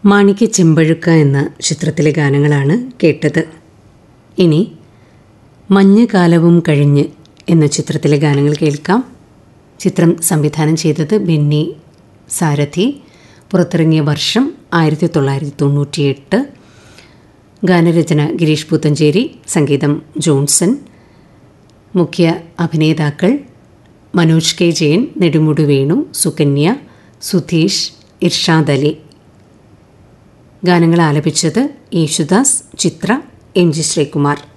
മാണിക്യ ചെമ്പഴുക്ക എന്ന ചിത്രത്തിലെ ഗാനങ്ങളാണ് കേട്ടത് ഇനി മഞ്ഞുകാലവും കഴിഞ്ഞ് എന്ന ചിത്രത്തിലെ ഗാനങ്ങൾ കേൾക്കാം ചിത്രം സംവിധാനം ചെയ്തത് ബെന്നി സാരഥി പുറത്തിറങ്ങിയ വർഷം ആയിരത്തി തൊള്ളായിരത്തി തൊണ്ണൂറ്റിയെട്ട് ഗാനരചന ഗിരീഷ് പുത്തഞ്ചേരി സംഗീതം ജോൺസൺ മുഖ്യ അഭിനേതാക്കൾ മനോജ് കെ ജയൻ നെടുമുടി വേണു സുകന്യ സുധീഷ് ഇർഷാദ് അലി ഗാനങ്ങൾ ആലപിച്ചത് യേശുദാസ് ചിത്ര എം ജി ശ്രീകുമാർ